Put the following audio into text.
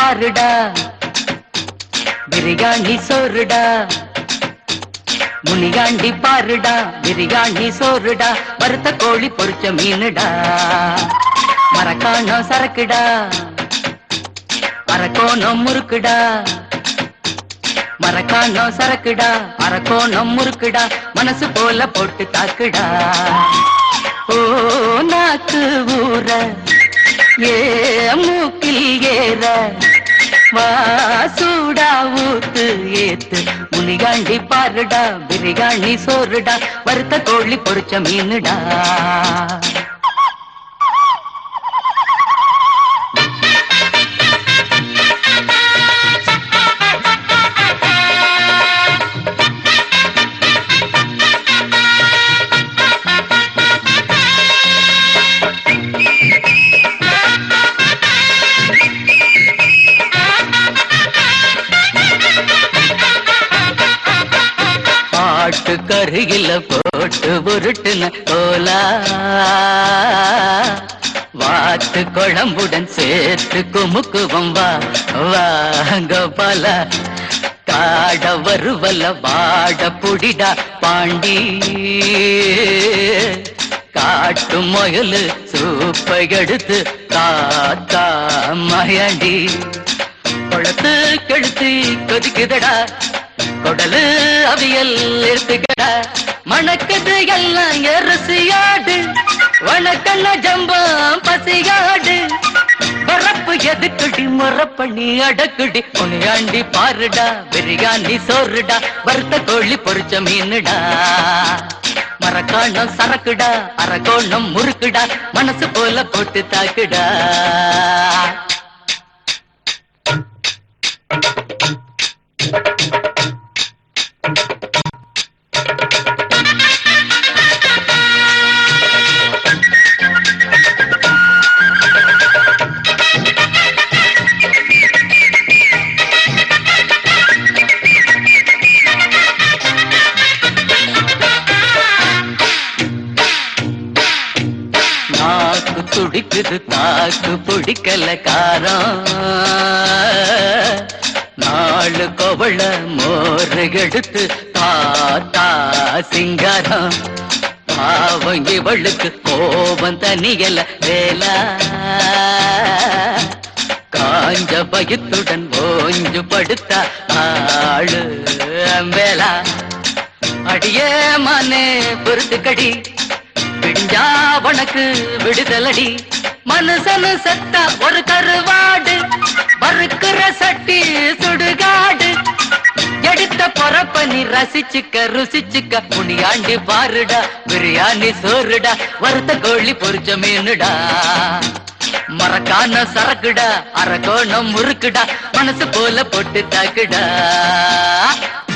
பாருடா பிரியாணி சோறுடா முனியாண்டி பாருடா பிரியாணி சோறுடா வறுத்த கோழி பொரிச்ச மீனுடா மரக்காணம் சரக்குடா அரக்கோணம் முறுக்குடா மரக்காணம் சரக்குடா அரக்கோணம் முறுக்குடா மனசு போல போட்டு தாக்குடா ஓ நாக்கு ஊற ஏ மூக்கில் ஏற வா சூடா ஊத்து ஏத்து முனிகாண்டி பாருடா பிரியாணி சோறுடா வறுத்த கோழி பொரிச்ச மீனுடா பாட்டு கருகில போட்டு உருட்டுன கோலா வாத்து குழம்புடன் சேர்த்து குமுக்குவம் வா வா கோபால காட வருவல வாட புடிடா பாண்டி காட்டு முயலு சூப்பை எடுத்து தாத்தா மயண்டி கொளத்து கெடுத்து கொதிக்குதடா கொடலு அவியல் எடுத்துக்கடா மணக்குது எல்லாம் எரசியாடு வணக்கண்ண ஜம்பம் பசியாடு வரப்பு எதுக்குடி முறப்பண்ணி அடக்குடி உனியாண்டி பாருடா பிரியாணி சோறுடா வறுத்த கோழி பொரிச்ச மீனுடா மரக்காணம் சரக்குடா அரக்கோணம் முறுக்குடா மனசு போல போட்டு தாக்குடா நாக்கு துடிக்குது தாக்கு பிடிக்கல காரம் நாலு கோவள மோரு எடுத்து தாத்தா சிங்காரம் பாவம் இவளுக்கு கோபம் தனியல வேலா காஞ்ச பயத்துடன் ஓஞ்சு படுத்தா ஆளு வேலா அடியே மானே பொறுத்துக்கடி விடிஞ்சா உனக்கு விடுதலடி மனுஷனு செத்தா ஒரு கருவாடு வறுக்கிற சட்டி சுடுகாடு எடுத்த பொறப்ப நீ ரசிச்சுக்க ருசிச்சுக்க முனியாண்டி பாருடா பிரியாணி சோறுடா வறுத்த கோழி பொரிச்ச மீனுடா மரக்கான சரக்குடா அரக்கோணம் முறுக்குடா மனசு போல போட்டு தாக்குடா